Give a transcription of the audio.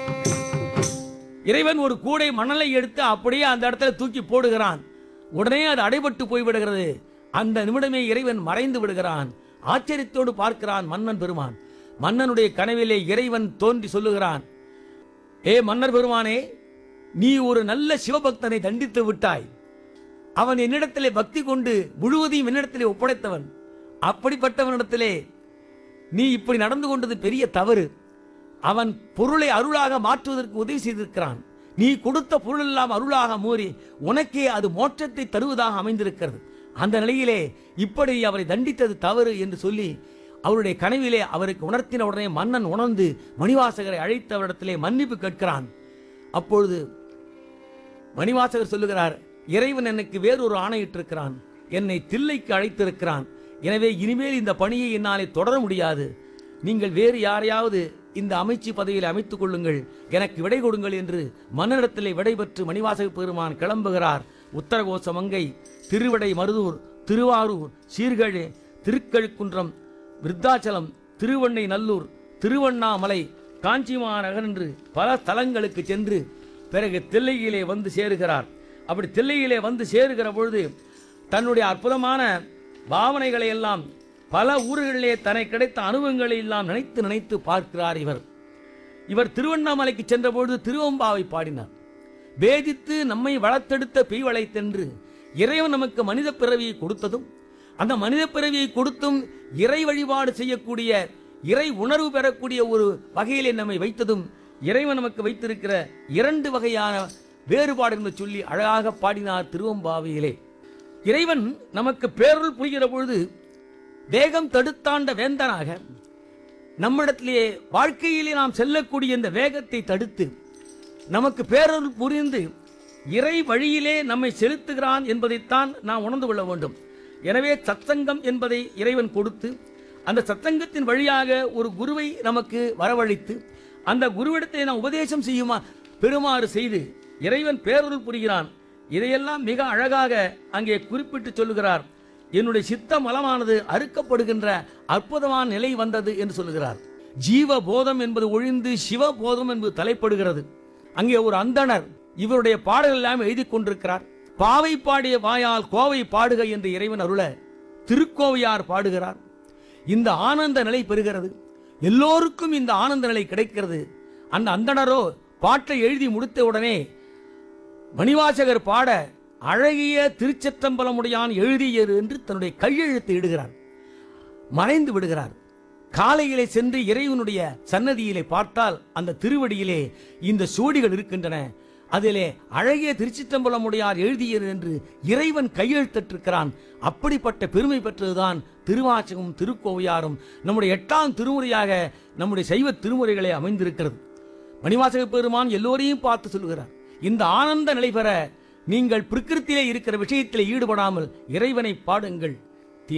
இறைவன் ஒரு கூடை மணலை எடுத்து அப்படியே அந்த இடத்துல தூக்கி போடுகிறான் உடனே அது அடைபட்டு போய்விடுகிறது அந்த நிமிடமே இறைவன் மறைந்து விடுகிறான் ஆச்சரியத்தோடு பார்க்கிறான் மன்னன் பெருமான் மன்னனுடைய கனவிலே இறைவன் தோன்றி சொல்லுகிறான் ஏ மன்னர் பெருமானே நீ ஒரு நல்ல சிவபக்தனை தண்டித்து விட்டாய் அவன் என்னிடத்திலே பக்தி கொண்டு முழுவதையும் என்னிடத்திலே ஒப்படைத்தவன் அப்படிப்பட்டவனிடத்திலே நீ இப்படி நடந்து கொண்டது பெரிய தவறு அவன் பொருளை அருளாக மாற்றுவதற்கு உதவி செய்திருக்கிறான் நீ கொடுத்த பொருள் எல்லாம் அருளாக மூறி உனக்கே அது மோட்சத்தை தருவதாக அமைந்திருக்கிறது அந்த நிலையிலே இப்படி அவரை தண்டித்தது தவறு என்று சொல்லி அவருடைய கனவிலே அவருக்கு உணர்த்தின உடனே மன்னன் உணர்ந்து மணிவாசகரை அழைத்து அவரிடத்திலே மன்னிப்பு கேட்கிறான் அப்பொழுது மணிவாசகர் சொல்லுகிறார் இறைவன் எனக்கு வேறொரு ஆணையிட்டிருக்கிறான் என்னை தில்லைக்கு அழைத்திருக்கிறான் எனவே இனிமேல் இந்த பணியை என்னாலே தொடர முடியாது நீங்கள் வேறு யாரையாவது இந்த அமைச்சு பதவியில் அமைத்துக் கொள்ளுங்கள் எனக்கு விடை கொடுங்கள் என்று மன்னனிடத்திலே விடை பெற்று மணிவாசக பெருமான் கிளம்புகிறார் உத்தரகோச மங்கை திருவிடை மருதூர் திருவாரூர் சீர்கழி திருக்கழுக்குன்றம் விருத்தாச்சலம் திருவண்ணை நல்லூர் திருவண்ணாமலை காஞ்சிமாநகர் என்று பல தலங்களுக்கு சென்று பிறகு தில்லையிலே வந்து சேருகிறார் அப்படி தில்லையிலே வந்து சேருகிற பொழுது தன்னுடைய அற்புதமான பாவனைகளை எல்லாம் பல ஊர்களிலே தனக்கு கிடைத்த அனுபவங்களை எல்லாம் நினைத்து நினைத்து பார்க்கிறார் இவர் இவர் திருவண்ணாமலைக்கு சென்றபொழுது திருவம்பாவை பாடினார் வேதித்து நம்மை வளர்த்தெடுத்த பெய்வளைத்தென்று இறைவன் நமக்கு மனித பிறவியை கொடுத்ததும் அந்த மனித பிறவியை கொடுத்தும் இறை வழிபாடு செய்யக்கூடிய இறை உணர்வு பெறக்கூடிய ஒரு வகையிலே நம்மை வைத்ததும் இறைவன் நமக்கு வைத்திருக்கிற இரண்டு வகையான வேறுபாடு என்று சொல்லி அழகாக பாடினார் திருவம்பாவையிலே இறைவன் நமக்கு பேருள் புரிகிற பொழுது வேகம் தடுத்தாண்ட வேந்தனாக நம்மிடத்திலே வாழ்க்கையிலே நாம் செல்லக்கூடிய இந்த வேகத்தை தடுத்து நமக்கு பேரருள் புரிந்து இறை வழியிலே நம்மை செலுத்துகிறான் என்பதைத்தான் நாம் உணர்ந்து கொள்ள வேண்டும் எனவே சத்சங்கம் என்பதை இறைவன் கொடுத்து அந்த சத்சங்கத்தின் வழியாக ஒரு குருவை நமக்கு வரவழைத்து அந்த குருவிடத்தை நாம் உபதேசம் செய்யுமா பெறுமாறு செய்து இறைவன் பேரருள் புரிகிறான் இதையெல்லாம் மிக அழகாக அங்கே குறிப்பிட்டு சொல்லுகிறார் என்னுடைய சித்த மலமானது அறுக்கப்படுகின்ற அற்புதமான நிலை வந்தது என்று சொல்லுகிறார் ஜீவ போதம் என்பது ஒழிந்து சிவ போதம் என்பது தலைப்படுகிறது அங்கே ஒரு அந்தணர் இவருடைய பாடல்கள் எல்லாம் எழுதி கொண்டிருக்கிறார் பாவை பாடிய வாயால் கோவை பாடுக என்று இறைவன் அருள திருக்கோவையார் பாடுகிறார் இந்த ஆனந்த நிலை பெறுகிறது எல்லோருக்கும் இந்த ஆனந்த நிலை கிடைக்கிறது அந்த அந்தணரோ பாட்டை எழுதி முடித்த உடனே மணிவாசகர் பாட அழகிய திருச்சற்றம்பலமுடையான் எழுதியது என்று தன்னுடைய கையெழுத்து இடுகிறார் மறைந்து விடுகிறார் காலையிலே சென்று இறைவனுடைய சன்னதியிலே பார்த்தால் அந்த திருவடியிலே இந்த சோடிகள் இருக்கின்றன அதிலே அழகிய திருச்சிற்றம்பலமுடையார் எழுதியது என்று இறைவன் கையெழுத்திட்டிருக்கிறான் அப்படிப்பட்ட பெருமை பெற்றதுதான் திருவாச்சகம் திருக்கோவையாரும் நம்முடைய எட்டாம் திருமுறையாக நம்முடைய சைவ திருமுறைகளே அமைந்திருக்கிறது மணிவாசக பெருமான் எல்லோரையும் பார்த்து சொல்கிறார் இந்த ஆனந்த நிலை பெற நீங்கள் பிரகிருத்திலே இருக்கிற விஷயத்திலே ஈடுபடாமல் இறைவனை பாடுங்கள்